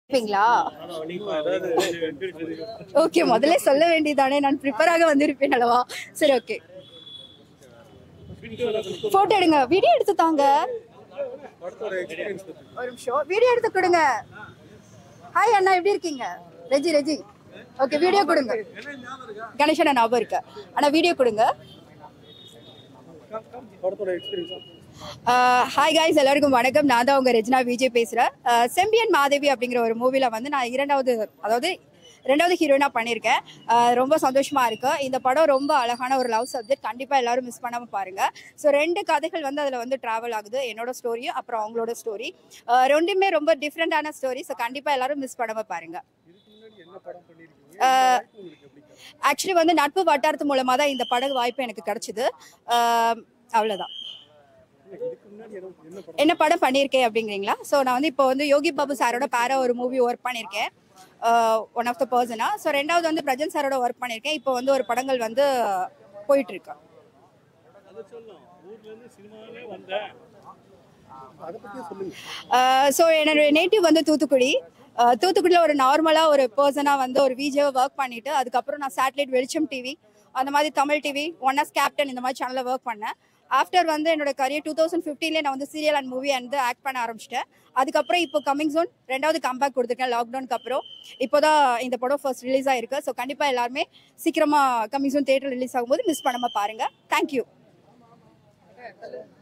இருப்பீங்களா ஓகே முதல்ல சொல்ல வேண்டியதானே நான் ப்ரிப்பராக வந்திருப்பேன் அல்லவா சரி ஓகே போட்டோ எடுங்க வீடியோ எடுத்து தாங்க ஒரு நிமிஷம் வீடியோ எடுத்து கொடுங்க ஹாய் அண்ணா எப்படி இருக்கீங்க ரெஜி ரெஜி ஓகே வீடியோ கொடுங்க கணேசன் ஞாபகம் இருக்கு அண்ணா வீடியோ கொடுங்க ஹாய் காய்ஸ் எல்லாருக்கும் வணக்கம் நான் தான் உங்க ரெஜினா விஜய் பேசுறேன் அஹ், செம்பியன் மாதேவி அப்படிங்கிற ஒரு மூவில வந்து நான் இரண்டாவது அதாவது ரெண்டாவது ஹீரோயினா பண்ணியிருக்கேன் அஹ், ரொம்ப சந்தோஷமா இருக்கு இந்த படம் ரொம்ப அழகான ஒரு லவ் சப்ஜெக்ட் கண்டிப்பா எல்லாரும் மிஸ் பண்ணாம பாருங்க ஸோ ரெண்டு கதைகள் வந்து அதுல வந்து டிராவல் ஆகுது என்னோட ஸ்டோரியும் அப்புறம் அவங்களோட ஸ்டோரி ரெண்டுமே ரொம்ப டிஃப்ரெண்டான ஸ்டோரி ஸோ கண்டிப்பா எல்லாரும் மிஸ் பண்ணாம பாருங்க ஆக்சுவலி வந்து நட்பு வட்டாரத்து மூலமா தான் இந்த படகு வாய்ப்பு எனக்கு கிடைச்சிது அஹ், அவ்வளவுதான் என்ன படம் பண்ணியிருக்கேன் அப்படிங்கிறீங்களா ஸோ நான் வந்து இப்போ வந்து யோகி பாபு சாரோட பேரா ஒரு மூவி ஒர்க் பண்ணியிருக்கேன் one of the persona so ரெண்டாவது வந்து பிரஜன் சாரோட ஒர்க் பண்ணியிருக்கேன் இப்போ வந்து ஒரு படங்கள் வந்து போயிட்டு இருக்கு ஸோ என்னோட நேட்டிவ் வந்து தூத்துக்குடி அஹ், தூத்துக்குடியில் ஒரு நார்மலாக ஒரு பர்சனாக வந்து ஒரு விஜேவை ஒர்க் பண்ணிட்டு அதுக்கப்புறம் நான் சேட்டலைட் வெளிச்சம் டிவி அந்த மாதிரி Tamil TV one as Captain இந்த மாதிரி சேனலில் ஒர்க் பண்ணேன் ஆஃப்டர் வந்து என்னோட கரியர் டூ தௌசண்ட் ஃபிஃப்டீன்லேயே நான் வந்து சீரியல் அண்ட் மூவி வந்து ஆக்ட் பண்ண ஆரம்பிச்சிட்டேன் அதுக்கப்புறம் இப்போ கமிங் ஜோன் ரெண்டாவது கம்பேக் கொடுத்துருக்கேன் லாக்டவுனுக்கு அப்புறம் இப்போ தான் இந்த படம் ஃபர்ஸ்ட் ரிலீஸ் ஆயிருக்கு ஸோ கண்டிப்பாக எல்லாருமே சீக்கிரமாக கமிங் ஜோன் தேட்டர் ரிலீஸ் ஆகும்போது மிஸ் பண்ணாமல் பாருங்கள் தேங்க்யூ